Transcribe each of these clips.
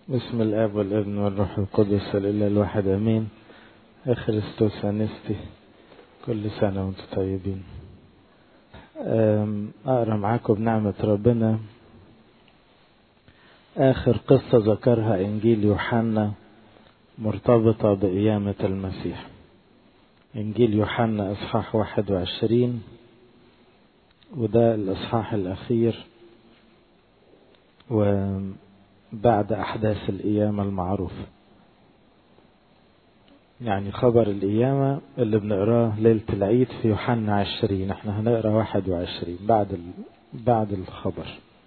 بسم الاب والابن والروح القدس الاله الواحد امين اخرستوس انستي كل سنه وانتم طيبين اقرا معاكم بنعمه ربنا اخر قصه ذكرها انجيل يوحنا مرتبطه بقيامه المسيح انجيل يوحنا اصحاح واحد وعشرين وده الاصحاح الاخير وبعد احداث القيامه المعروفه يعني خبر القيامة اللي بنقراه ليلة العيد في يوحنا عشرين احنا هنقرا واحد وعشرين بعد ال... بعد الخبر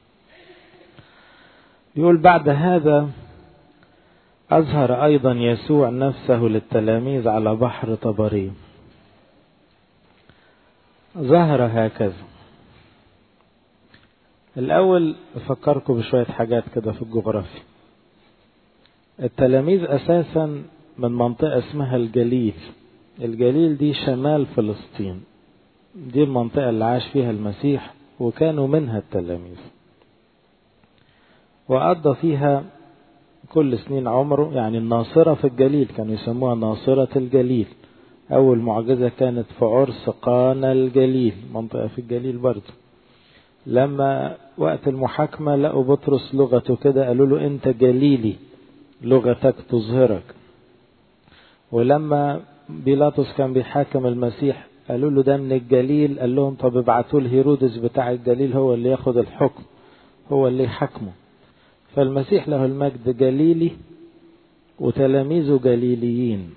يقول بعد هذا أظهر أيضا يسوع نفسه للتلاميذ على بحر طبري ظهر هكذا الأول أفكركم بشوية حاجات كده في الجغرافيا التلاميذ أساسا من منطقة اسمها الجليل الجليل دي شمال فلسطين دي المنطقة اللي عاش فيها المسيح وكانوا منها التلاميذ وقضى فيها كل سنين عمره يعني الناصرة في الجليل كانوا يسموها ناصرة الجليل أول معجزة كانت في عرس قانا الجليل منطقة في الجليل برضه لما وقت المحاكمة لقوا بطرس لغته كده قالوا له أنت جليلي لغتك تظهرك ولما بيلاطس كان بيحاكم المسيح قالوا له ده من الجليل قال لهم طب ابعتوا هيرودس بتاع الجليل هو اللي ياخد الحكم هو اللي يحاكمه فالمسيح له المجد جليلي وتلاميذه جليليين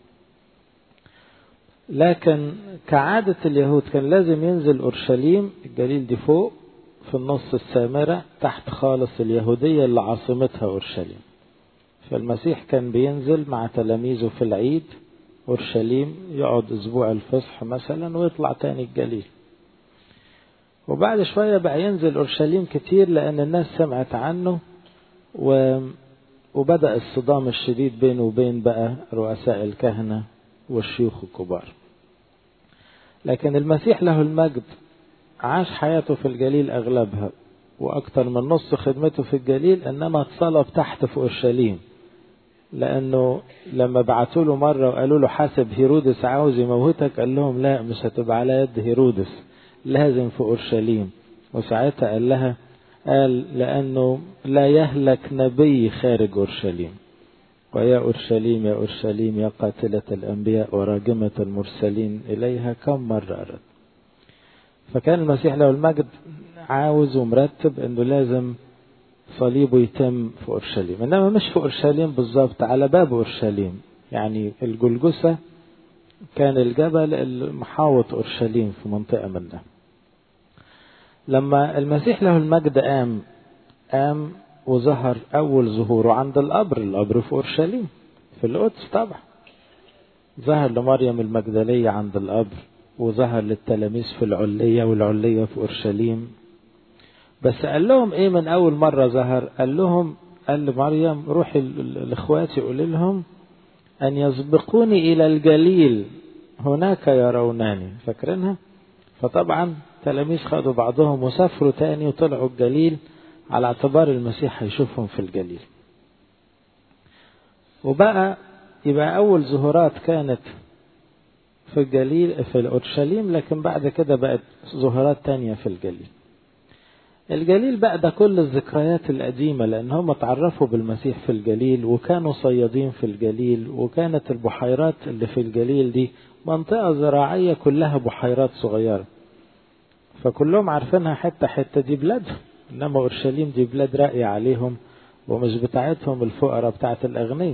لكن كعادة اليهود كان لازم ينزل أورشليم الجليل دي فوق في النص السامرة تحت خالص اليهودية اللي عاصمتها أورشليم فالمسيح كان بينزل مع تلاميذه في العيد أورشليم يقعد أسبوع الفصح مثلا ويطلع تاني الجليل وبعد شوية بقى ينزل أورشليم كتير لأن الناس سمعت عنه و... وبدأ الصدام الشديد بينه وبين بقى رؤساء الكهنة والشيوخ الكبار لكن المسيح له المجد عاش حياته في الجليل أغلبها وأكثر من نص خدمته في الجليل إنما اتصلب تحت في أورشليم لأنه لما بعتوا له مرة وقالوا له حاسب هيرودس عاوز يموتك قال لهم لا مش هتبقى على يد هيرودس لازم في أورشليم وساعتها قال لها قال لأنه لا يهلك نبي خارج أورشليم ويا أورشليم يا أورشليم يا قاتلة الأنبياء وراجمة المرسلين إليها كم مرة أرد فكان المسيح له المجد عاوز ومرتب أنه لازم صليبه يتم في أورشليم إنما مش في أورشليم بالظبط على باب أورشليم يعني الجلجسة كان الجبل المحاوط أورشليم في منطقة منها لما المسيح له المجد قام قام وظهر أول ظهوره عند القبر القبر في أورشليم في القدس طبعا ظهر لمريم المجدلية عند القبر وظهر للتلاميذ في العلية والعلية في أورشليم بس قال لهم ايه من اول مرة ظهر قال لهم قال لمريم روحي لاخواتي قولي لهم ان يسبقوني الى الجليل هناك يرونني فاكرينها فطبعا تلاميذ خدوا بعضهم وسافروا تاني وطلعوا الجليل على اعتبار المسيح هيشوفهم في الجليل وبقى يبقى اول ظهورات كانت في الجليل في اورشليم لكن بعد كده بقت ظهورات تانية في الجليل الجليل بقى ده كل الذكريات القديمة لأن هم اتعرفوا بالمسيح في الجليل وكانوا صيادين في الجليل وكانت البحيرات اللي في الجليل دي منطقة زراعية كلها بحيرات صغيرة فكلهم عارفينها حتة حتة دي بلادهم إنما أورشليم دي بلاد راقية عليهم ومش بتاعتهم الفقراء بتاعت الأغنياء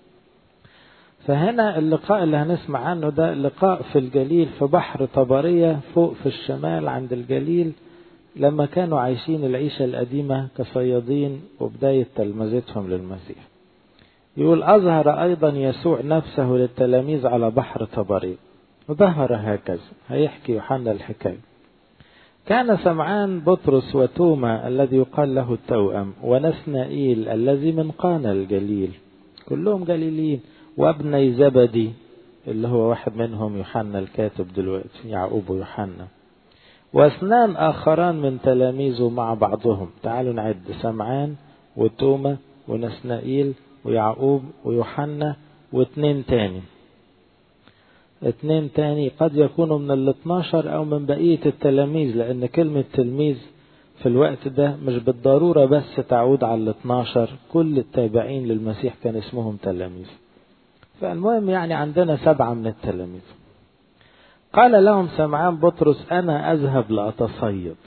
فهنا اللقاء اللي هنسمع عنه ده لقاء في الجليل في بحر طبرية فوق في الشمال عند الجليل لما كانوا عايشين العيشة القديمة كصيادين وبداية تلمذتهم للمسيح يقول أظهر أيضا يسوع نفسه للتلاميذ على بحر طبري ظهر هكذا هيحكي يوحنا الحكاية كان سمعان بطرس وتوما الذي يقال له التوأم ونسنائيل الذي من قانا الجليل كلهم جليليين وابني زبدي اللي هو واحد منهم يوحنا الكاتب دلوقتي يعقوب ويوحنا واثنان آخران من تلاميذه مع بعضهم تعالوا نعد سمعان وتوما ونسنائيل ويعقوب ويوحنا واتنين تاني اتنين تاني قد يكونوا من ال 12 او من بقية التلاميذ لان كلمة تلميذ في الوقت ده مش بالضرورة بس تعود على ال 12 كل التابعين للمسيح كان اسمهم تلاميذ فالمهم يعني عندنا سبعة من التلاميذ قال لهم سمعان بطرس أنا أذهب لأتصيد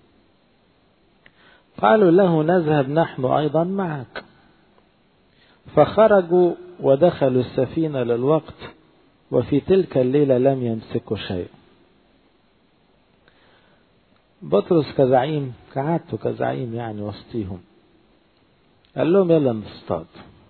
قالوا له نذهب نحن أيضا معك فخرجوا ودخلوا السفينة للوقت وفي تلك الليلة لم يمسكوا شيء بطرس كزعيم كعادته كزعيم يعني وسطيهم قال لهم يلا نصطاد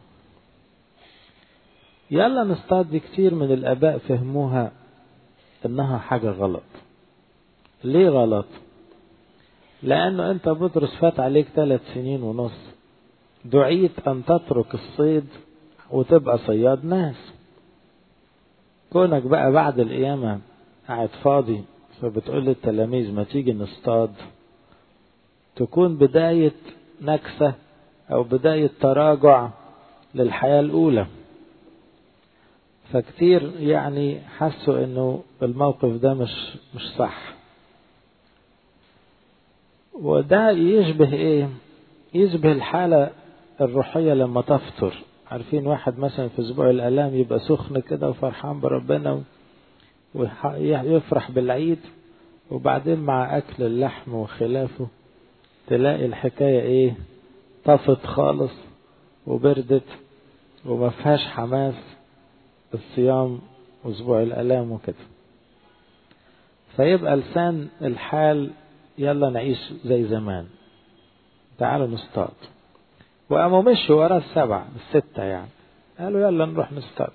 يلا نصطاد دي كتير من الآباء فهموها إنها حاجة غلط ليه غلط لأنه أنت بطرس فات عليك ثلاث سنين ونص دعيت أن تترك الصيد وتبقى صياد ناس كونك بقى بعد القيامة قاعد فاضي فبتقول للتلاميذ ما تيجي نصطاد تكون بداية نكسة أو بداية تراجع للحياة الأولى فكتير يعني حسوا انه الموقف ده مش مش صح وده يشبه ايه يشبه الحالة الروحية لما تفطر عارفين واحد مثلا في اسبوع الالام يبقى سخن كده وفرحان بربنا ويفرح بالعيد وبعدين مع اكل اللحم وخلافه تلاقي الحكاية ايه طفت خالص وبردت وما فيهاش حماس الصيام أسبوع الألام وكده فيبقى لسان الحال يلا نعيش زي زمان تعالوا نصطاد وقاموا مشوا ورا السبعة الستة يعني قالوا يلا نروح نصطاد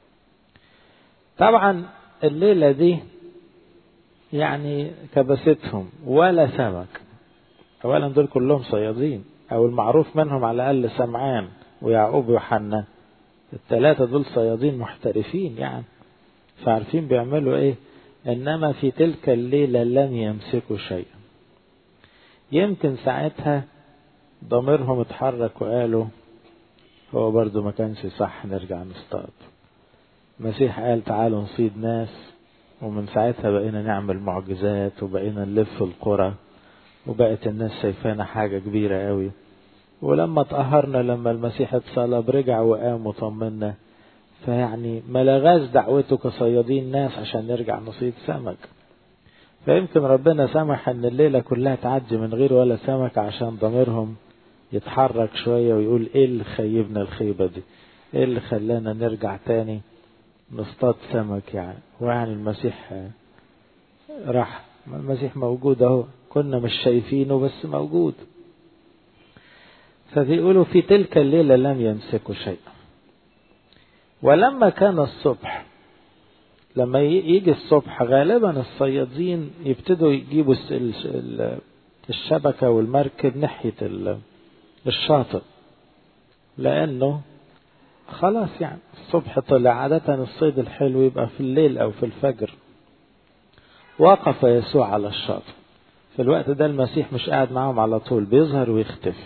طبعا الليلة دي يعني كبستهم ولا سمك أولا دول كلهم صيادين أو المعروف منهم على الأقل سمعان ويعقوب ويوحنا الثلاثة دول صيادين محترفين يعني فعارفين بيعملوا ايه انما في تلك الليلة لم يمسكوا شيئا يمكن ساعتها ضميرهم اتحرك وقالوا هو برضو ما كانش صح نرجع نصطاد المسيح قال تعالوا نصيد ناس ومن ساعتها بقينا نعمل معجزات وبقينا نلف القرى وبقت الناس شايفانا حاجة كبيرة قوي ولما تأهرنا لما المسيح اتصلب رجع وقام وطمنا فيعني ما لغاش دعوته كصيادين ناس عشان نرجع نصيد سمك فيمكن ربنا سمح ان الليلة كلها تعدي من غير ولا سمك عشان ضميرهم يتحرك شوية ويقول ايه اللي خيبنا الخيبة دي ايه اللي خلانا نرجع تاني نصطاد سمك يعني ويعني المسيح راح المسيح موجود اهو كنا مش شايفينه بس موجود فبيقولوا في تلك الليلة لم يمسكوا شيئا ولما كان الصبح لما يجي الصبح غالبا الصيادين يبتدوا يجيبوا الشبكة والمركب ناحية الشاطئ لأنه خلاص يعني الصبح طلع عادة الصيد الحلو يبقى في الليل أو في الفجر وقف يسوع على الشاطئ في الوقت ده المسيح مش قاعد معاهم على طول بيظهر ويختفي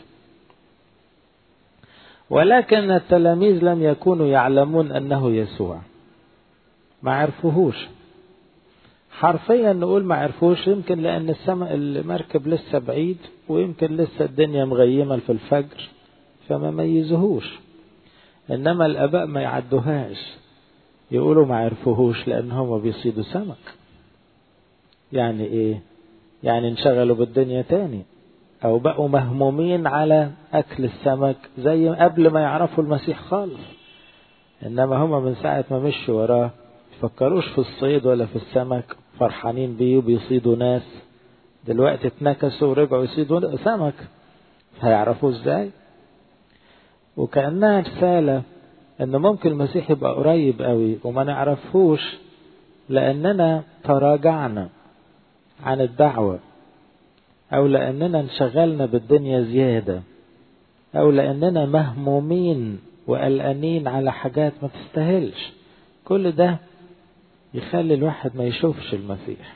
ولكن التلاميذ لم يكونوا يعلمون انه يسوع ما عرفوهوش حرفيا نقول ما عرفوش يمكن لان السماء المركب لسه بعيد ويمكن لسه الدنيا مغيمه في الفجر فما ميزوهوش انما الاباء ما يعدوهاش يقولوا ما عرفوهوش لان هم بيصيدوا سمك يعني ايه يعني انشغلوا بالدنيا تاني او بقوا مهمومين على اكل السمك زي قبل ما يعرفوا المسيح خالص انما هما من ساعة ما مشوا وراه يفكروش في الصيد ولا في السمك فرحانين بيه وبيصيدوا ناس دلوقتي اتنكسوا ورجعوا يصيدوا سمك هيعرفوا ازاي وكأنها رسالة ان ممكن المسيح يبقى قريب قوي وما نعرفهوش لاننا تراجعنا عن الدعوه أو لأننا انشغلنا بالدنيا زيادة أو لأننا مهمومين وقلقانين على حاجات ما تستاهلش كل ده يخلي الواحد ما يشوفش المسيح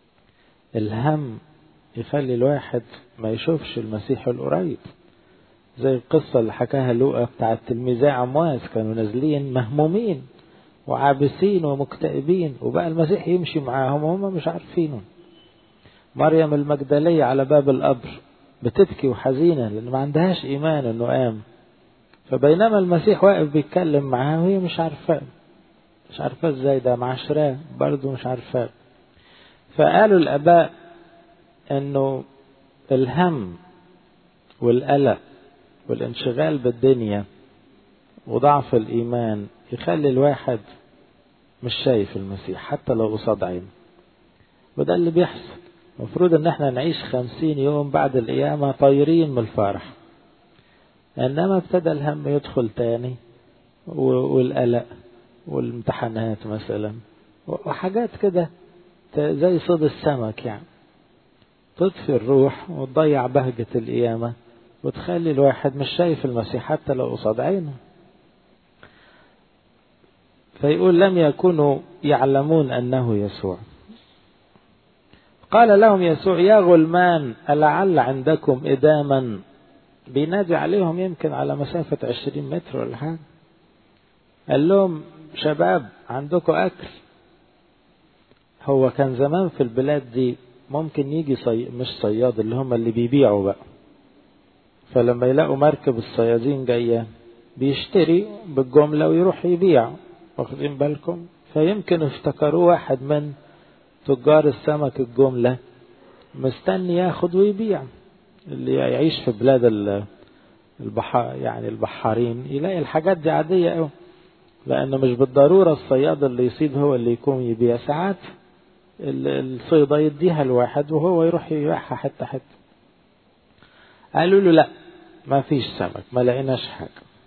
الهم يخلي الواحد ما يشوفش المسيح القريب زي القصة اللي حكاها لوقا بتاع تلميذي عمواس كانوا نازلين مهمومين وعابسين ومكتئبين وبقى المسيح يمشي معاهم وهم مش عارفينه مريم المجدلية على باب القبر بتبكي وحزينة لأن ما عندهاش إيمان إنه قام فبينما المسيح واقف بيتكلم معاها وهي مش عارفاه مش عارفاه ازاي ده معاشراه برضه مش عارفاه فقالوا الآباء إنه الهم والقلق والانشغال بالدنيا وضعف الإيمان يخلي الواحد مش شايف المسيح حتى لو قصاد عينه وده اللي بيحصل المفروض ان احنا نعيش خمسين يوم بعد القيامة طايرين من الفرح انما ابتدى الهم يدخل تاني والقلق والامتحانات مثلا وحاجات كده زي صيد السمك يعني تطفي الروح وتضيع بهجة القيامة وتخلي الواحد مش شايف المسيح حتى لو قصاد عينه فيقول لم يكونوا يعلمون أنه يسوع قال لهم يسوع يا غلمان ألعل عندكم إداما بينادي عليهم يمكن على مسافة عشرين متر ولا حاجة قال لهم شباب عندكم أكل هو كان زمان في البلاد دي ممكن يجي صي... مش صياد اللي هم اللي بيبيعوا بقى فلما يلاقوا مركب الصيادين جاية بيشتري بالجملة ويروح يبيع واخدين بالكم فيمكن افتكروه واحد من تجار السمك الجملة مستني ياخد ويبيع اللي يعيش في بلاد البحار يعني البحارين يلاقي الحاجات دي عادية قوي لأنه مش بالضرورة الصياد اللي يصيد هو اللي يكون يبيع ساعات الصيدة يديها الواحد وهو يروح يبيعها حتة حتة قالوا له لا ما فيش سمك ما لقيناش حاجة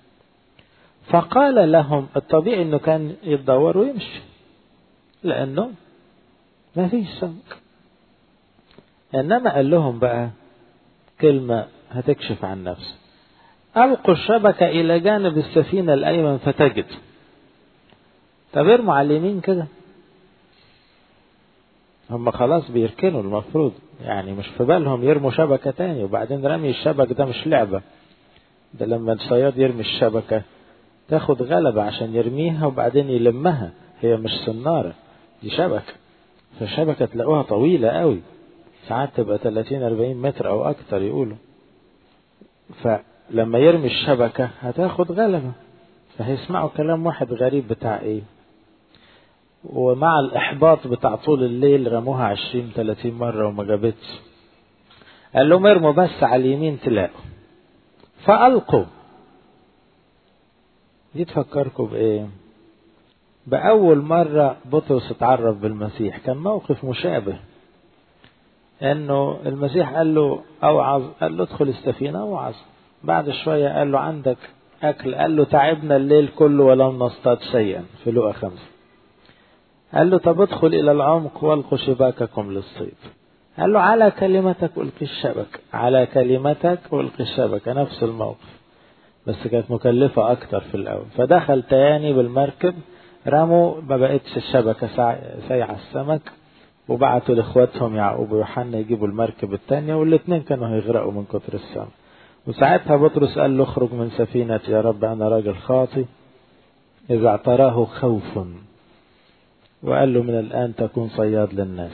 فقال لهم الطبيعي انه كان يتدور ويمشي لانه ما فيش سمك انما قال لهم بقى كلمة هتكشف عن نفسه ألقوا الشبكة إلى جانب السفينة الأيمن فتجد طب ارموا على اليمين كده هم خلاص بيركنوا المفروض يعني مش في بالهم يرموا شبكة تاني وبعدين رمي الشبك ده مش لعبة ده لما الصياد يرمي الشبكة تاخد غلبة عشان يرميها وبعدين يلمها هي مش صنارة دي شبكة فالشبكة تلاقوها طويلة قوي ساعات تبقى 30 40 متر او اكتر يقولوا فلما يرمي الشبكة هتاخد غلبة فهيسمعوا كلام واحد غريب بتاع ايه ومع الاحباط بتاع طول الليل رموها 20 30 مرة وما جابتش قال لهم ارموا بس على اليمين تلاقوا فألقوا دي تفكركم بإيه؟ بأول مرة بطرس اتعرف بالمسيح كان موقف مشابه انه المسيح قال له اوعظ قال له ادخل السفينة اوعظ بعد شوية قال له عندك اكل قال له تعبنا الليل كله ولم نصطاد شيئا في لقا خمسة قال له طب ادخل الى العمق والقوا شباككم للصيد قال له على كلمتك القي الشبك على كلمتك القي الشبكة نفس الموقف بس كانت مكلفة اكتر في الاول فدخل تاني بالمركب رموا ما بقتش الشبكة سايعة السمك وبعتوا لاخواتهم يعقوب ويوحنا يجيبوا المركب الثانية والاثنين كانوا هيغرقوا من كتر السمك وساعتها بطرس قال له اخرج من سفينة يا رب أنا راجل خاطي إذا اعتراه خوف وقال له من الآن تكون صياد للناس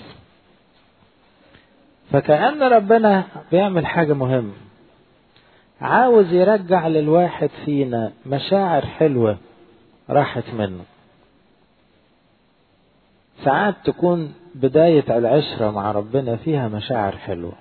فكأن ربنا بيعمل حاجة مهمة عاوز يرجع للواحد فينا مشاعر حلوة راحت منه ساعات تكون بداية العشرة مع ربنا فيها مشاعر حلوة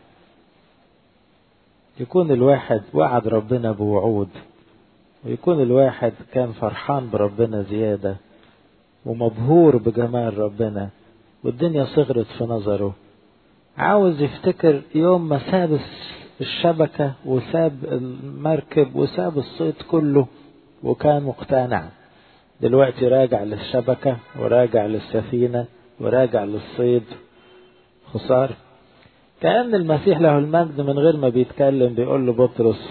يكون الواحد وعد ربنا بوعود ويكون الواحد كان فرحان بربنا زيادة ومبهور بجمال ربنا والدنيا صغرت في نظره عاوز يفتكر يوم ما ساب الشبكة وساب المركب وساب الصيد كله وكان مقتنع دلوقتي راجع للشبكة وراجع للسفينة وراجع للصيد خسارة كأن المسيح له المجد من غير ما بيتكلم بيقول له بطرس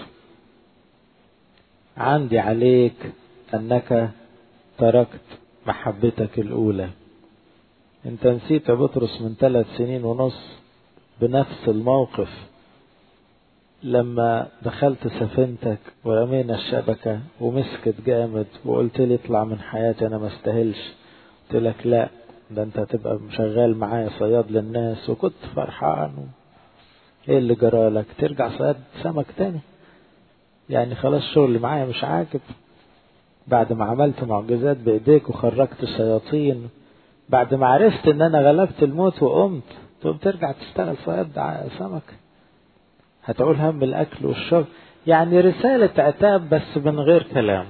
عندي عليك أنك تركت محبتك الأولى أنت نسيت يا بطرس من ثلاث سنين ونص بنفس الموقف لما دخلت سفينتك ورمينا الشبكة ومسكت جامد وقلت لي اطلع من حياتي انا ما استاهلش قلت لك لا ده انت هتبقى شغال معايا صياد للناس وكنت فرحان ايه اللي جرالك ترجع صياد سمك تاني يعني خلاص الشغل معايا مش عاجب بعد ما عملت معجزات بايديك وخرجت الشياطين بعد ما عرفت ان انا غلبت الموت وقمت تقوم ترجع تشتغل صياد سمك هتقول هم الاكل والشرب يعني رسالة عتاب بس من غير كلام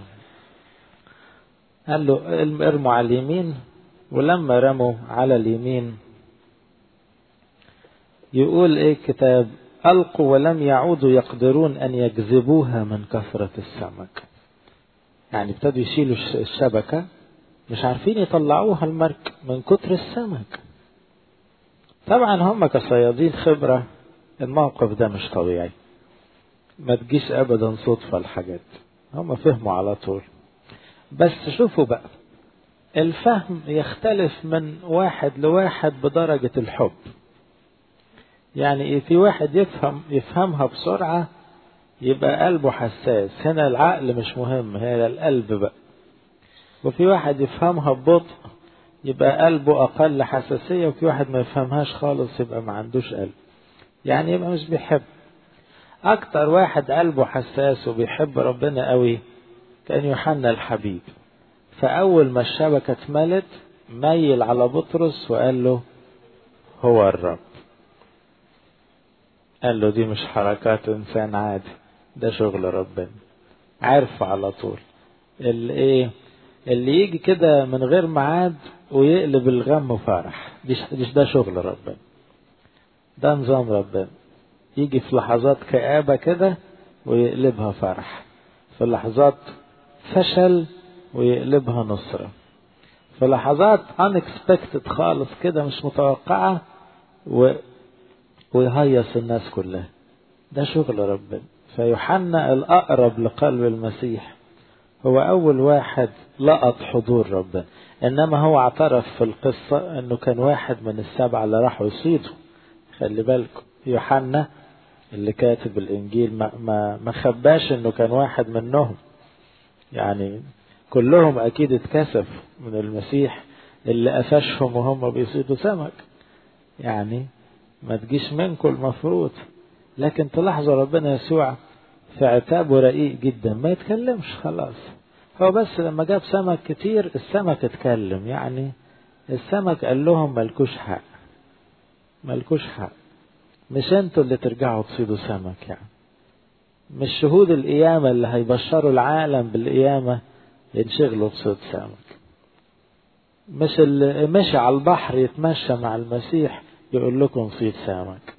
قال له ارموا على اليمين ولما رموا على اليمين يقول ايه الكتاب ألقوا ولم يعودوا يقدرون أن يجذبوها من كثرة السمك يعني ابتدوا يشيلوا الشبكة مش عارفين يطلعوها المرك من كتر السمك طبعا هم كصيادين خبرة الموقف ده مش طبيعي ما تجيش ابدا صدفة الحاجات هم فهموا على طول بس شوفوا بقى الفهم يختلف من واحد لواحد بدرجة الحب يعني في واحد يفهم يفهمها بسرعة يبقى قلبه حساس هنا العقل مش مهم هنا القلب بقى وفي واحد يفهمها ببطء يبقى قلبه أقل حساسية وفي واحد ما يفهمهاش خالص يبقى ما عندوش قلب يعني يبقى مش بيحب أكتر واحد قلبه حساس وبيحب ربنا قوي كان يوحنا الحبيب فأول ما الشبكة اتملت ميل على بطرس وقال له هو الرب قال له دي مش حركات إنسان عادي ده شغل ربنا عارف على طول اللي ايه اللي يجي كده من غير ميعاد ويقلب الغم فرح ديش ده شغل ربنا ده نظام ربنا يجي في لحظات كآبة كده ويقلبها فرح في لحظات فشل ويقلبها نصرة في لحظات unexpected خالص كده مش متوقعة و... ويهيص الناس كلها ده شغل ربنا فيوحنا الأقرب لقلب المسيح هو أول واحد لقط حضور ربنا إنما هو اعترف في القصة إنه كان واحد من السبعة اللي راحوا يصيدوا خلي بالكم يوحنا اللي كاتب الإنجيل ما, ما, ما خباش إنه كان واحد منهم يعني كلهم أكيد اتكسف من المسيح اللي قفشهم وهم بيصيدوا سمك يعني ما تجيش منكم المفروض لكن تلاحظوا ربنا يسوع في عتابه رقيق جدا ما يتكلمش خلاص هو بس لما جاب سمك كتير السمك اتكلم يعني السمك قال لهم ملكوش حق ملكوش حق مش انتوا اللي ترجعوا تصيدوا سمك يعني مش شهود القيامة اللي هيبشروا العالم بالقيامة ينشغلوا بصيد سمك مش اللي مشي على البحر يتمشى مع المسيح يقول لكم صيد سمك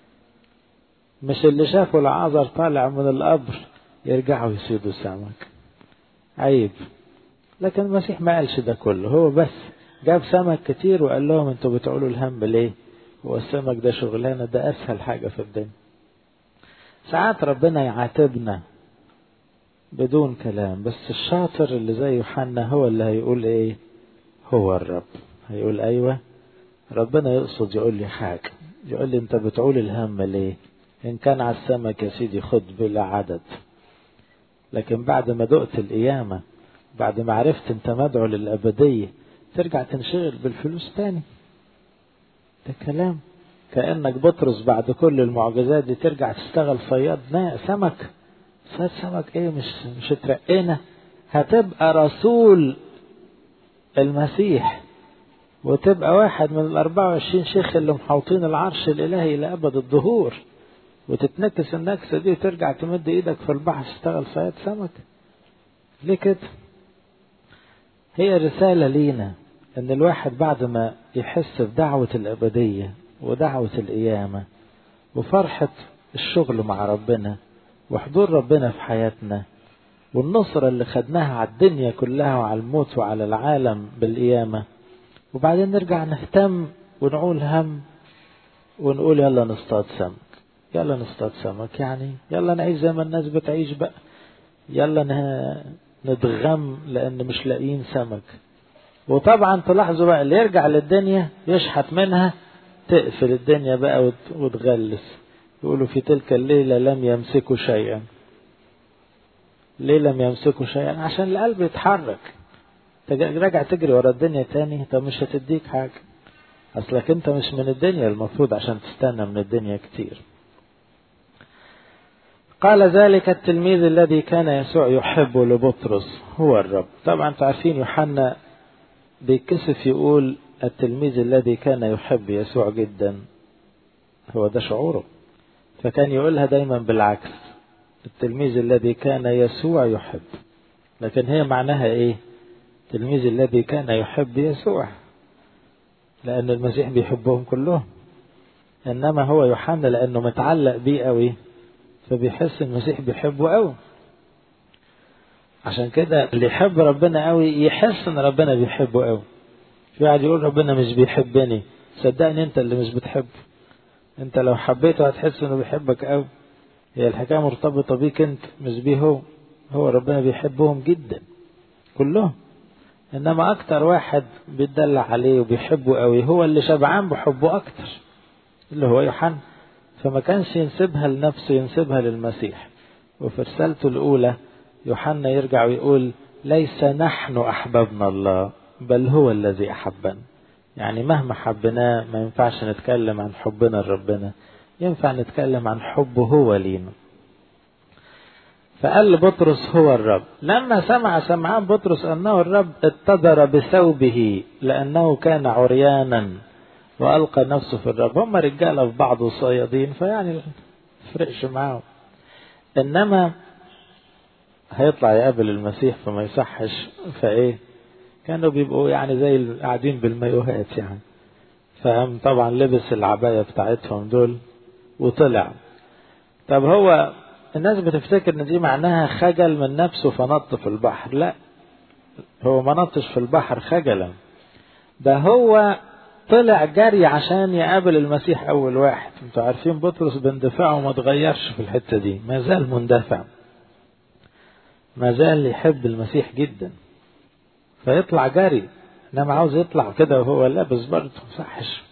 مش اللي شافوا العذر طالع من القبر يرجعوا يصيدوا سمك عيب لكن المسيح ما قالش ده كله هو بس جاب سمك كتير وقال لهم انتوا بتقولوا الهم ليه هو السمك ده شغلانة ده أسهل حاجة في الدنيا ساعات ربنا يعاتبنا بدون كلام بس الشاطر اللي زي يوحنا هو اللي هيقول ايه هو الرب هيقول ايوه ربنا يقصد يقول لي حاجة يقول لي انت بتقول الهم ليه ان كان على السمك يا سيدي خد بلا عدد لكن بعد ما دقت القيامة بعد ما عرفت انت مدعو للأبدية ترجع تنشغل بالفلوس تاني ده كلام كأنك بطرس بعد كل المعجزات دي ترجع تشتغل صياد سمك صياد سمك ايه مش مش اترقينا هتبقى رسول المسيح وتبقى واحد من ال 24 شيخ اللي محوطين العرش الإلهي لأبد الظهور وتتنكس النكسة دي وترجع تمد ايدك في البحر تشتغل صياد سمك ليه كده هي رسالة لينا ان الواحد بعد ما يحس بدعوة الابدية ودعوة القيامة وفرحة الشغل مع ربنا وحضور ربنا في حياتنا والنصرة اللي خدناها على الدنيا كلها وعلى الموت وعلى العالم بالقيامة وبعدين نرجع نهتم ونقول هم ونقول يلا نصطاد سمك يلا نصطاد سمك يعني يلا نعيش زي ما الناس بتعيش بقى يلا نتغم لان مش لاقيين سمك وطبعا تلاحظوا بقى اللي يرجع للدنيا يشحت منها تقفل الدنيا بقى وتغلس يقولوا في تلك الليلة لم يمسكوا شيئا ليه لم يمسكوا شيئا عشان القلب يتحرك راجع تجري ورا الدنيا تاني طب مش هتديك حاجة أصلك أنت مش من الدنيا المفروض عشان تستنى من الدنيا كتير قال ذلك التلميذ الذي كان يسوع يحب لبطرس هو الرب طبعا تعرفين يوحنا بيتكسف يقول التلميذ الذي كان يحب يسوع جدا هو ده شعوره فكان يقولها دايما بالعكس التلميذ الذي كان يسوع يحب لكن هي معناها ايه التلميذ الذي كان يحب يسوع لأن المسيح بيحبهم كلهم إنما هو يوحنا لأنه متعلق بيه قوي فبيحس المسيح بيحبه قوي عشان كده اللي يحب ربنا قوي يحس ان ربنا بيحبه قوي في واحد يقول ربنا مش بيحبني صدقني انت اللي مش بتحبه انت لو حبيته هتحس انه بيحبك قوي هي الحكايه مرتبطه بيك انت مش بيه هو هو ربنا بيحبهم جدا كلهم انما اكتر واحد بيتدلع عليه وبيحبه قوي هو اللي شبعان بحبه اكتر اللي هو يوحنا فما كانش ينسبها لنفسه ينسبها للمسيح وفي رسالته الاولى يوحنا يرجع ويقول ليس نحن احببنا الله بل هو الذي احبنا يعني مهما حبناه ما ينفعش نتكلم عن حبنا لربنا ينفع نتكلم عن حبه هو لينا فقال لبطرس هو الرب لما سمع سمعان بطرس أنه الرب اتدر بثوبه لأنه كان عريانا وألقى نفسه في الرب هم رجالة في بعض وصيادين فيعني فرقش معاهم إنما هيطلع يقابل المسيح فما يصحش فإيه كانوا بيبقوا يعني زي قاعدين بالمايوهات يعني فهم طبعا لبس العباية بتاعتهم دول وطلع طب هو الناس بتفتكر ان دي معناها خجل من نفسه فنط في البحر لا هو ما نطش في البحر خجلا ده هو طلع جري عشان يقابل المسيح اول واحد انتوا عارفين بطرس باندفاعه ما اتغيرش في الحته دي ما زال مندفع ما زال يحب المسيح جدا فيطلع جري انما عاوز يطلع كده وهو لابس برضه صحش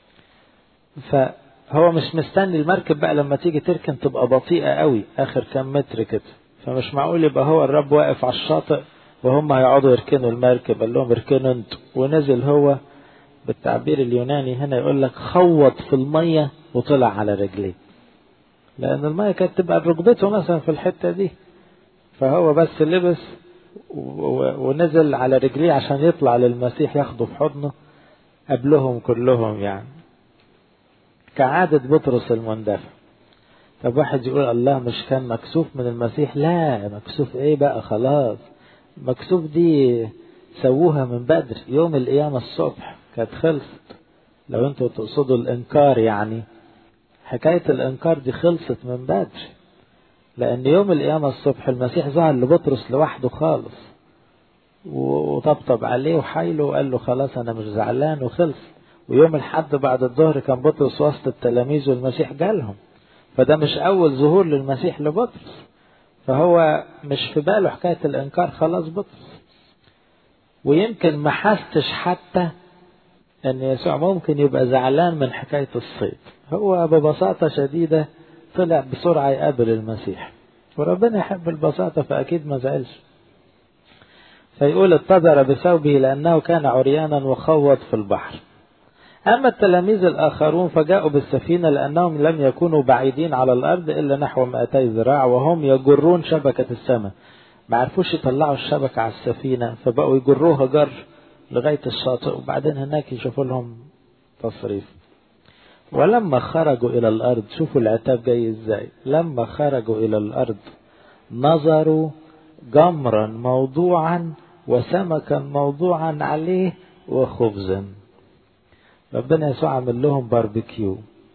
فهو مش مستني المركب بقى لما تيجي تركن تبقى بطيئة قوي اخر كام متر كده فمش معقول يبقى هو الرب واقف على الشاطئ وهم هيقعدوا يركنوا المركب قال لهم اركنوا انتوا ونزل هو بالتعبير اليوناني هنا يقول لك خوط في المية وطلع على رجليه لأن المية كانت تبقى ركبته مثلا في الحتة دي فهو بس لبس ونزل على رجليه عشان يطلع للمسيح ياخده في حضنه قبلهم كلهم يعني كعادة بطرس المندفع طب واحد يقول الله مش كان مكسوف من المسيح لا مكسوف ايه بقى خلاص مكسوف دي سووها من بدر يوم القيامة الصبح كانت خلصت لو انتوا تقصدوا الانكار يعني حكاية الانكار دي خلصت من بدر لان يوم القيامة الصبح المسيح ظهر لبطرس لوحده خالص وطبطب عليه وحايله وقال له خلاص انا مش زعلان وخلص ويوم الحد بعد الظهر كان بطرس وسط التلاميذ والمسيح جالهم فده مش اول ظهور للمسيح لبطرس فهو مش في باله حكاية الانكار خلاص بطرس ويمكن ما حستش حتى ان يسوع ممكن يبقى زعلان من حكاية الصيد هو ببساطة شديدة طلع بسرعة يقابل المسيح وربنا يحب البساطة فأكيد ما زعلش فيقول اتضر بثوبه لأنه كان عريانا وخوض في البحر أما التلاميذ الآخرون فجاءوا بالسفينة لأنهم لم يكونوا بعيدين على الأرض إلا نحو 200 ذراع وهم يجرون شبكة السماء ما عرفوش يطلعوا الشبكة على السفينة فبقوا يجروها جر لغاية الشاطئ وبعدين هناك يشوفوا لهم تصريف ولما خرجوا إلى الأرض شوفوا العتاب جاي إزاي لما خرجوا إلى الأرض نظروا جمرا موضوعا وسمكا موضوعا عليه وخبزا ربنا يسوع عمل لهم باربيكيو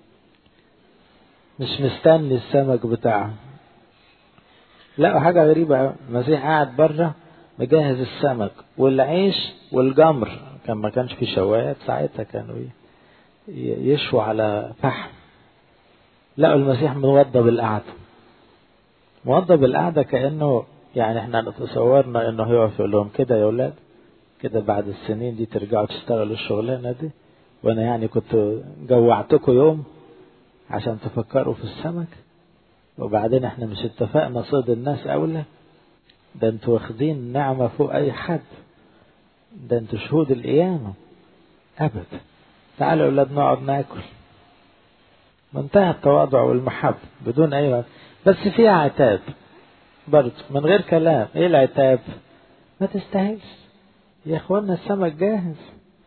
مش مستني السمك بتاعه لقوا حاجة غريبة المسيح قاعد بره مجهز السمك والعيش والجمر كان ما كانش في شوايات ساعتها كانوا يشوا على فحم لقوا المسيح موضب القعدة موضب القعدة كأنه يعني احنا تصورنا انه هيقف يقول لهم كده يا ولاد كده بعد السنين دي ترجعوا تشتغلوا الشغلانة دي وانا يعني كنت جوعتكم يوم عشان تفكروا في السمك وبعدين احنا مش اتفقنا صيد الناس أولى ده انتوا واخدين نعمة فوق أي حد ده انتوا شهود القيامة أبدا تعالوا يا أولاد نقعد ناكل منتهى التواضع والمحبة بدون أي بس فيها عتاب برضه من غير كلام ايه العتاب ما تستاهلش يا اخوانا السمك جاهز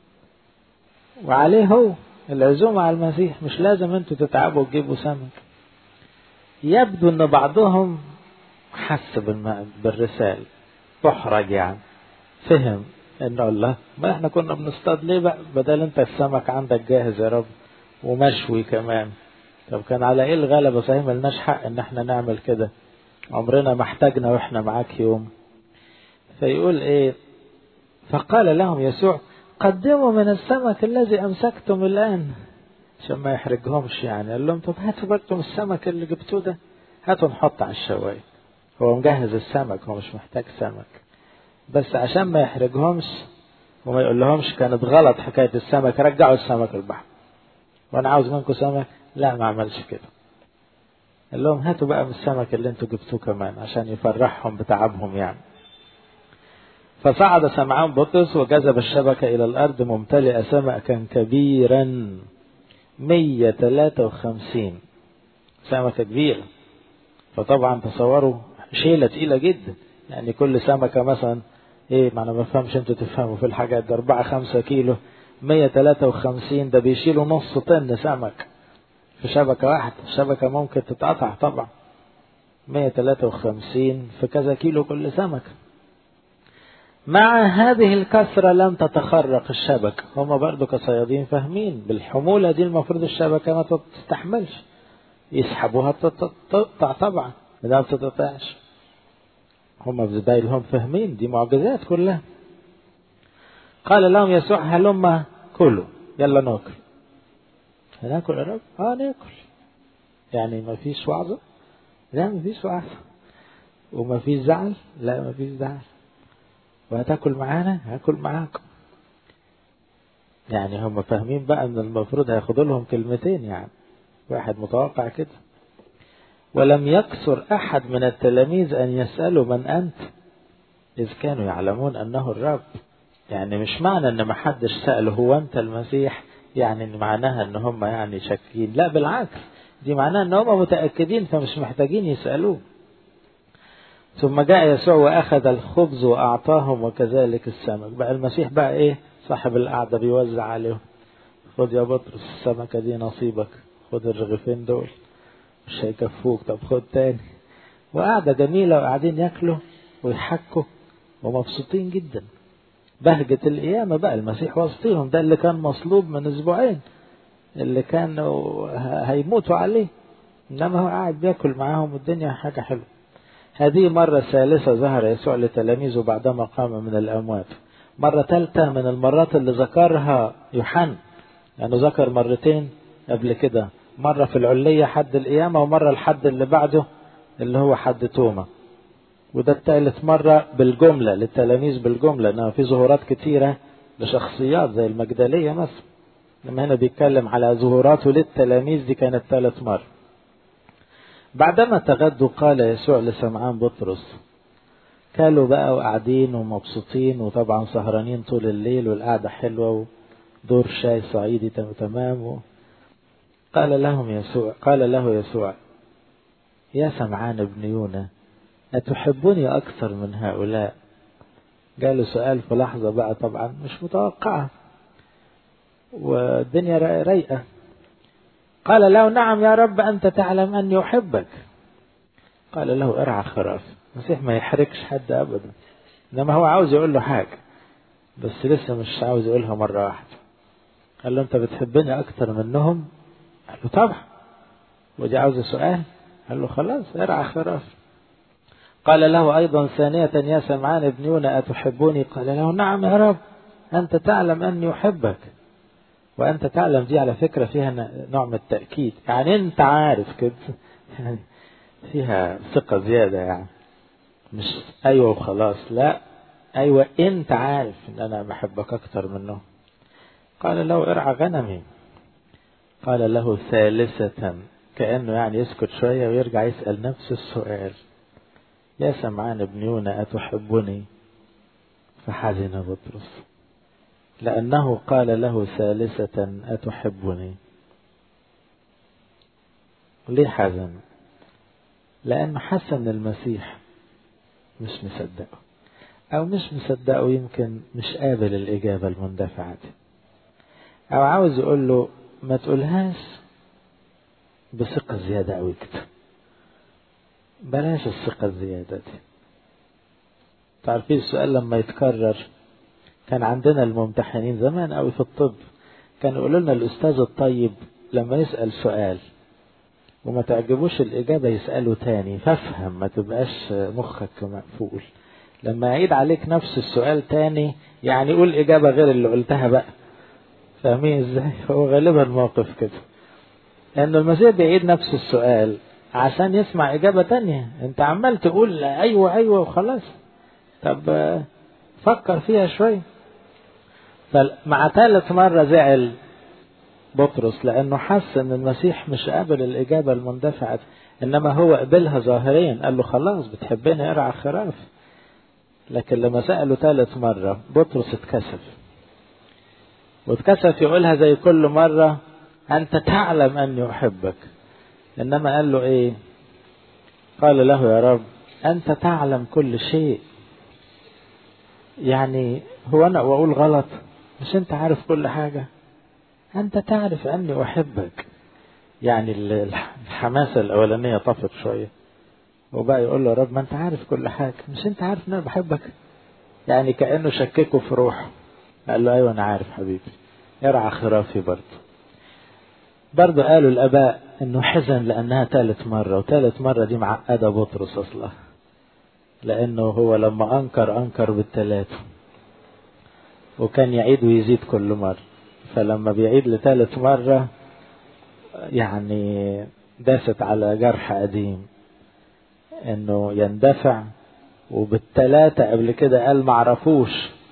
وعليه هو العزومة على المسيح مش لازم انتوا تتعبوا وتجيبوا سمك يبدو ان بعضهم حس بالرسالة احرج يعني فهم انه الله ما احنا كنا بنصطاد ليه بقى بدل انت السمك عندك جاهز يا رب ومشوي كمان طب كان على ايه الغلبة صحيح ملناش حق ان احنا نعمل كده عمرنا ما احتاجنا واحنا معاك يوم فيقول ايه فقال لهم يسوع قدموا من السمك الذي امسكتم الان عشان ما يحرجهمش يعني قال لهم طب هاتوا برضه السمك اللي جبتوه ده هاتوا نحط على الشوايه هو مجهز السمك هو مش محتاج سمك بس عشان ما يحرجهمش وما يقول لهمش كانت غلط حكايه السمك رجعوا السمك البحر وانا عاوز منكم سمك لا ما عملش كده قال لهم هاتوا بقى من السمك اللي انتوا جبتوه كمان عشان يفرحهم بتعبهم يعني فصعد سمعان بطرس وجذب الشبكة إلى الأرض ممتلئة سمكا كبيرا 153 سمكة كبيرة فطبعا تصوروا شيلة تقيلة جدا يعني كل سمكة مثلا ايه ما انا ما بفهمش انتوا تفهموا في الحاجات دي 4 5 كيلو 153 ده بيشيلوا نص طن سمك في شبكة واحدة الشبكة ممكن تتقطع طبعا 153 في كذا كيلو كل سمكة مع هذه الكثرة لم تتخرق الشبكة هما برضو كصيادين فاهمين بالحمولة دي المفروض الشبكة ما تستحملش يسحبوها تقطع طبعا ما تتقطعش هما في زبايلهم فاهمين دي معجزات كلها قال لهم يسوع هلما كلوا يلا ناكل هناكل يا رب اه ناكل يعني ما فيش وعظة لا ما فيش وعظة وما فيش زعل لا ما فيش زعل وهتاكل معانا هاكل معاكم يعني هم فاهمين بقى ان المفروض هياخدوا لهم كلمتين يعني واحد متوقع كده ولم يكثر احد من التلاميذ ان يسالوا من انت اذ كانوا يعلمون انه الرب يعني مش معنى ان ما حدش ساله هو انت المسيح يعني معناها ان هم يعني شاكين لا بالعكس دي معناها ان هم متاكدين فمش محتاجين يسالوه ثم جاء يسوع واخذ الخبز واعطاهم وكذلك السمك بقى المسيح بقى ايه صاحب القعده بيوزع عليهم خد يا بطرس السمكه دي نصيبك خد الرغيفين دول مش هيكفوك طب خد تاني وقعده جميله وقاعدين ياكلوا ويحكوا ومبسوطين جدا بهجة القيامة بقى المسيح وسطيهم ده اللي كان مصلوب من أسبوعين اللي كانوا هيموتوا عليه إنما هو قاعد بياكل معاهم والدنيا حاجة حلوة هذه مرة ثالثة ظهر يسوع لتلاميذه بعدما قام من الأموات مرة ثالثة من المرات اللي ذكرها يوحنا لأنه يعني ذكر مرتين قبل كده مرة في العلية حد القيامة ومرة الحد اللي بعده اللي هو حد توما وده الثالث مرة بالجملة للتلاميذ بالجملة انها في ظهورات كتيرة لشخصيات زي المجدلية مثلا لما هنا بيتكلم على ظهوراته للتلاميذ دي كانت ثالث مرة بعدما تغدوا قال يسوع لسمعان بطرس كالوا بقى وقاعدين ومبسوطين وطبعا سهرانين طول الليل والقعدة حلوة ودور شاي صعيدي تمام و... قال لهم يسوع قال له يسوع يا سمعان ابن يونا أتحبني أكثر من هؤلاء جاله سؤال في لحظة بقى طبعا مش متوقعة والدنيا رايقة قال له نعم يا رب أنت تعلم أني أحبك قال له ارعى خراف المسيح ما يحركش حد أبدا إنما هو عاوز يقول له حاجة بس لسه مش عاوز يقولها مرة واحدة قال له أنت بتحبني أكثر منهم قال له طبعا ودي عاوزة سؤال قال له خلاص ارعى خراف قال له أيضا ثانية يا سمعان ابن يونا أتحبني قال له نعم يا رب أنت تعلم أني أحبك وأنت تعلم دي على فكرة فيها نوع من التأكيد يعني أنت عارف كده يعني فيها ثقة زيادة يعني مش أيوة وخلاص لا أيوة أنت عارف أن أنا بحبك أكتر منه قال له ارعى غنمي قال له ثالثة كأنه يعني يسكت شوية ويرجع يسأل نفس السؤال يا سمعان ابن يونا أتحبني فحزن بطرس لأنه قال له ثالثة أتحبني ليه حزن لأنه حس أن المسيح مش مصدقه أو مش مصدقه يمكن مش قابل الإجابة المندفعة دي أو عاوز يقول له ما تقولهاش بثقة زيادة أوي كده بلاش الثقة الزيادة دي تعرفين السؤال لما يتكرر كان عندنا الممتحنين زمان قوي في الطب كان يقولوا لنا الأستاذ الطيب لما يسأل سؤال وما تعجبوش الإجابة يسأله تاني فافهم ما تبقاش مخك مقفول لما يعيد عليك نفس السؤال تاني يعني قول إجابة غير اللي قلتها بقى فاهمين ازاي هو غالبا الموقف كده لأن المسيح بيعيد نفس السؤال عشان يسمع إجابة تانية أنت عمال تقول أيوة أيوة وخلاص طب فكر فيها شوية فمع ثالث مرة زعل بطرس لأنه حس أن المسيح مش قابل الإجابة المندفعة إنما هو قبلها ظاهريا قال له خلاص بتحبني ارعى خراف لكن لما سأله ثالث مرة بطرس اتكسف واتكسف يقولها زي كل مرة أنت تعلم أني أحبك إنما قال له إيه قال له يا رب أنت تعلم كل شيء يعني هو أنا وأقول غلط مش أنت عارف كل حاجة أنت تعرف أني أحبك يعني الحماسة الأولانية طفت شوية وبقى يقول له يا رب ما أنت عارف كل حاجة مش أنت عارف أن أنا بحبك يعني كأنه شككه في روحه قال له أيوة أنا عارف حبيبي يرعى خرافي برضه برضه قالوا الآباء إنه حزن لأنها ثالث مرة وثالث مرة دي معقدة بطرس أصلا لأنه هو لما أنكر أنكر بالثلاثة وكان يعيد ويزيد كل مرة فلما بيعيد لثالث مرة يعني داست على جرح قديم انه يندفع وبالتلاتة قبل كده قال معرفوش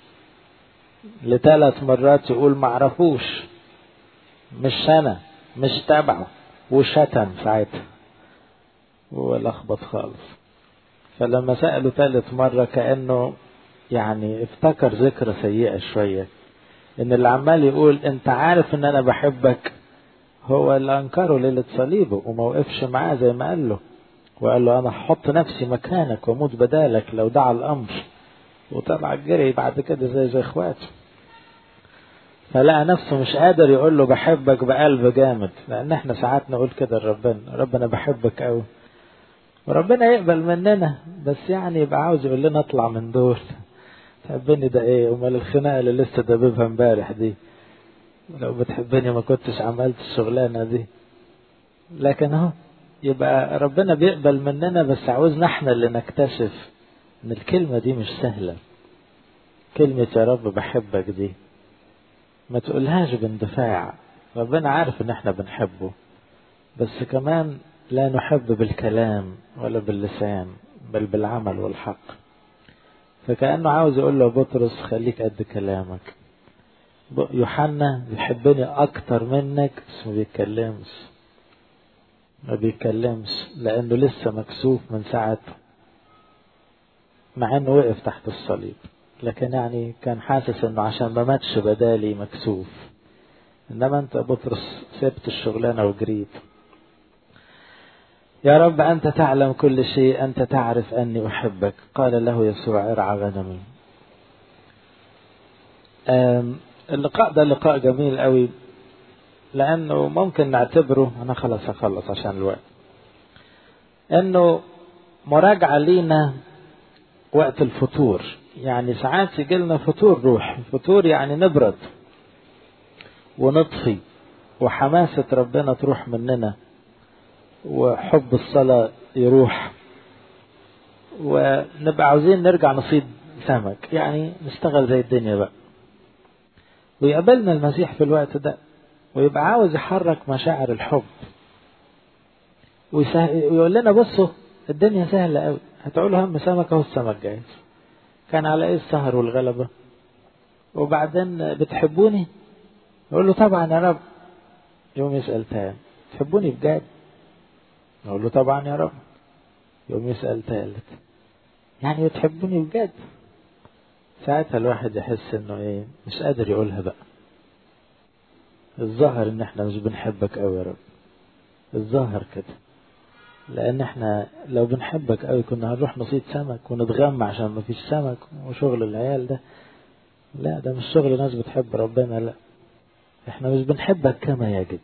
لثلاث مرات يقول معرفوش مش انا مش تبعه وشتم ساعتها ولخبط خالص فلما سأله ثالث مرة كأنه يعني افتكر ذكرى سيئة شوية ان اللي عمال يقول انت عارف ان انا بحبك هو اللي انكره ليلة صليبه وما وقفش معاه زي ما قال له وقال له انا هحط نفسي مكانك واموت بدالك لو دعا الامر وطلع جري بعد كده زي زي اخواته فلقى نفسه مش قادر يقول له بحبك بقلب جامد لان احنا ساعات نقول كده لربنا ربنا بحبك قوي وربنا يقبل مننا بس يعني يبقى عاوز يقول لنا اطلع من دول تحبني ده ايه امال الخناقه اللي لسه دببها امبارح دي لو بتحبني ما كنتش عملت الشغلانه دي لكن اهو يبقى ربنا بيقبل مننا بس عاوزنا احنا اللي نكتشف ان الكلمه دي مش سهله كلمه يا رب بحبك دي ما تقولهاش باندفاع ربنا عارف ان احنا بنحبه بس كمان لا نحب بالكلام ولا باللسان بل بالعمل والحق فكأنه عاوز يقول له بطرس خليك قد كلامك يوحنا بيحبني أكتر منك بس ما بيتكلمش ما بيتكلمش لأنه لسه مكسوف من ساعة مع إنه وقف تحت الصليب لكن يعني كان حاسس إنه عشان ما ماتش بدالي مكسوف إنما أنت بطرس سبت الشغلانة وجريت يا رب أنت تعلم كل شيء أنت تعرف أني أحبك قال له يسوع ارعى غنمي اللقاء ده لقاء جميل قوي لأنه ممكن نعتبره أنا خلاص هخلص عشان الوقت أنه مراجعة لينا وقت الفطور يعني ساعات يجي لنا فطور روح فطور يعني نبرد ونطفي وحماسة ربنا تروح مننا وحب الصلاة يروح ونبقى عاوزين نرجع نصيد سمك يعني نشتغل زي الدنيا بقى ويقابلنا المسيح في الوقت ده ويبقى عاوز يحرك مشاعر الحب ويقول لنا بصوا الدنيا سهلة قوي هتقولوا هم سمك اهو السمك جاهز كان على ايه السهر والغلبة وبعدين بتحبوني يقول له طبعا يا رب يوم يسأل تاني تحبوني بجد أقول له طبعا يا رب يوم يسأل تالت يعني بتحبوني بجد ساعتها الواحد يحس انه ايه مش قادر يقولها بقى الظاهر ان احنا مش بنحبك قوي يا رب الظاهر كده لان احنا لو بنحبك قوي كنا هنروح نصيد سمك ونتغمى عشان ما فيش سمك وشغل العيال ده لا ده مش شغل ناس بتحب ربنا لا احنا مش بنحبك كما يجب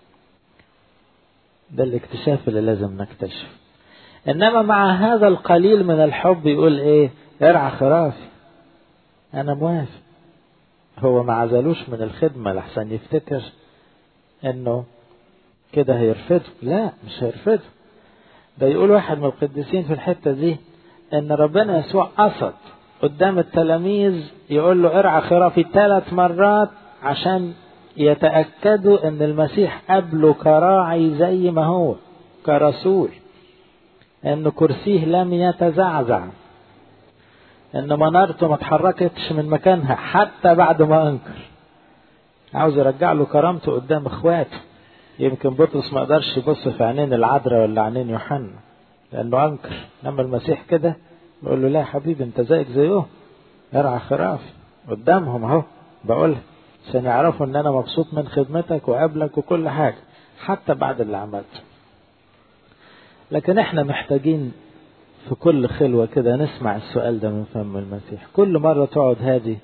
ده الاكتشاف اللي لازم نكتشف انما مع هذا القليل من الحب يقول ايه ارعى خرافي انا موافق هو ما عزلوش من الخدمة لحسن يفتكر انه كده هيرفضه لا مش هيرفضه ده يقول واحد من القديسين في الحتة دي ان ربنا يسوع قصد قدام التلاميذ يقول له ارعى خرافي ثلاث مرات عشان يتأكدوا ان المسيح قبله كراعي زي ما هو كرسول ان كرسيه لم يتزعزع ان منارته ما اتحركتش من مكانها حتى بعد ما انكر عاوز يرجع له كرامته قدام اخواته يمكن بطرس ما قدرش يبص في عينين العذراء ولا عينين يوحنا لانه انكر لما المسيح كده يقول له لا يا حبيبي انت زيك زيهم ارعى خرافي قدامهم اهو بقولها عشان يعرفوا ان انا مبسوط من خدمتك وقبلك وكل حاجه حتى بعد اللي عملته لكن احنا محتاجين في كل خلوة كده نسمع السؤال ده من فم المسيح كل مرة تقعد هادي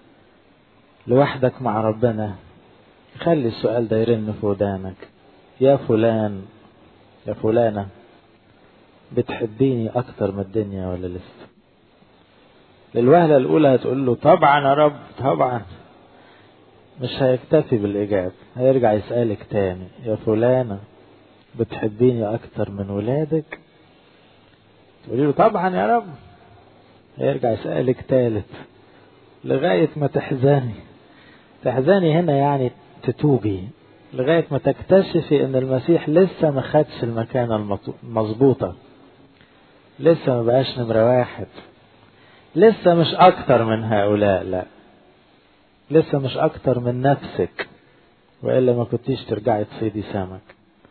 لوحدك مع ربنا خلي السؤال ده يرن في ودانك يا فلان يا فلانة بتحبيني أكتر من الدنيا ولا لسه للوهلة الأولى هتقول له طبعا يا رب طبعا مش هيكتفي بالإجابة هيرجع يسألك تاني يا فلانة بتحبيني أكتر من ولادك تقولي له طبعا يا رب هيرجع يسألك تالت لغاية ما تحزني تحزني هنا يعني تتوبي لغاية ما تكتشفي ان المسيح لسه ما خدش المكانة المظبوطة لسه ما بقاش نمرة واحد لسه مش اكتر من هؤلاء لا لسه مش اكتر من نفسك والا ما كنتيش ترجعي تصيدي سمك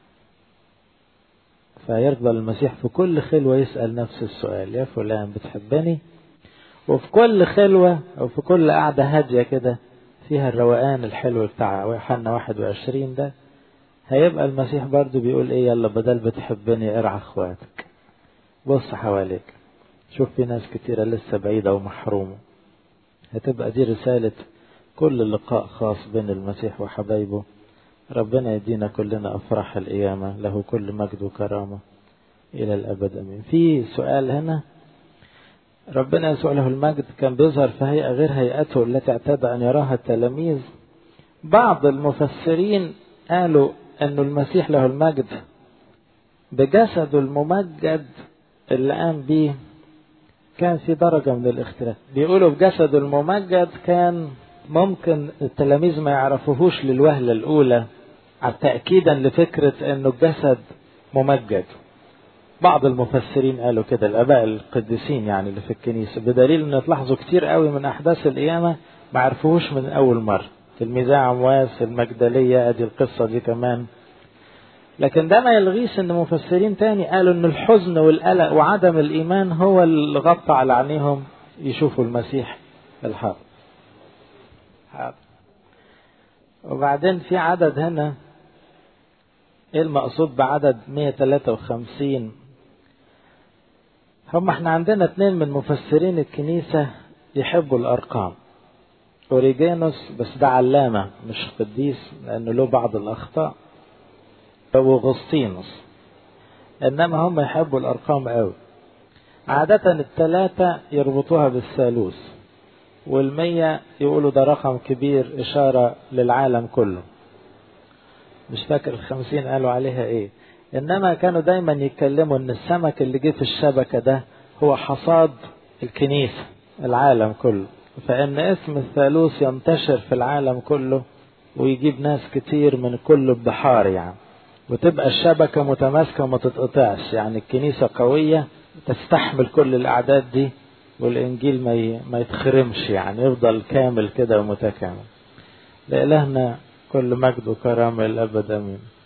فيقبل المسيح في كل خلوة يسأل نفس السؤال يا فلان بتحبني وفي كل خلوة أو في كل قعدة هادية كده فيها الروقان الحلو بتاع يوحنا 21 ده هيبقى المسيح برضو بيقول ايه يلا بدل بتحبني ارعى اخواتك بص حواليك شوف في ناس كتيرة لسه بعيدة ومحرومة هتبقى دي رسالة كل لقاء خاص بين المسيح وحبايبه ربنا يدينا كلنا أفراح القيامة له كل مجد وكرامة إلى الأبد أمين في سؤال هنا ربنا يسوع له المجد كان بيظهر في هيئة غير هيئته التي اعتاد أن يراها التلاميذ بعض المفسرين قالوا أن المسيح له المجد بجسده الممجد اللي قام به كان في درجة من الاختلاف بيقولوا بجسده الممجد كان ممكن التلاميذ ما يعرفوهوش للوهلة الأولى تأكيدا لفكرة أنه الجسد ممجد بعض المفسرين قالوا كده الآباء القديسين يعني اللي في الكنيسة بدليل أن تلاحظوا كتير قوي من أحداث القيامة ما عرفوهوش من أول مرة تلميذي عمواس المجدلية أدي القصة دي كمان لكن ده ما يلغيش ان مفسرين تاني قالوا ان الحزن والقلق وعدم الايمان هو اللي غطى على عينيهم يشوفوا المسيح الحق حاضر وبعدين في عدد هنا ايه المقصود بعدد 153 هم احنا عندنا اتنين من مفسرين الكنيسة يحبوا الارقام اوريجينوس بس ده علامة مش قديس لانه له بعض الاخطاء وغسطينوس انما هم يحبوا الارقام قوي عادة الثلاثة يربطوها بالثالوث والمية يقولوا ده رقم كبير إشارة للعالم كله مش فاكر الخمسين قالوا عليها ايه انما كانوا دايما يتكلموا ان السمك اللي جه في الشبكة ده هو حصاد الكنيسة العالم كله فان اسم الثالوث ينتشر في العالم كله ويجيب ناس كتير من كل البحار يعني وتبقى الشبكة متماسكة وما تتقطعش يعني الكنيسة قوية تستحمل كل الأعداد دي والإنجيل ما ما يتخرمش يعني يفضل كامل كده ومتكامل لإلهنا كل مجد وكرامة الأبد أمين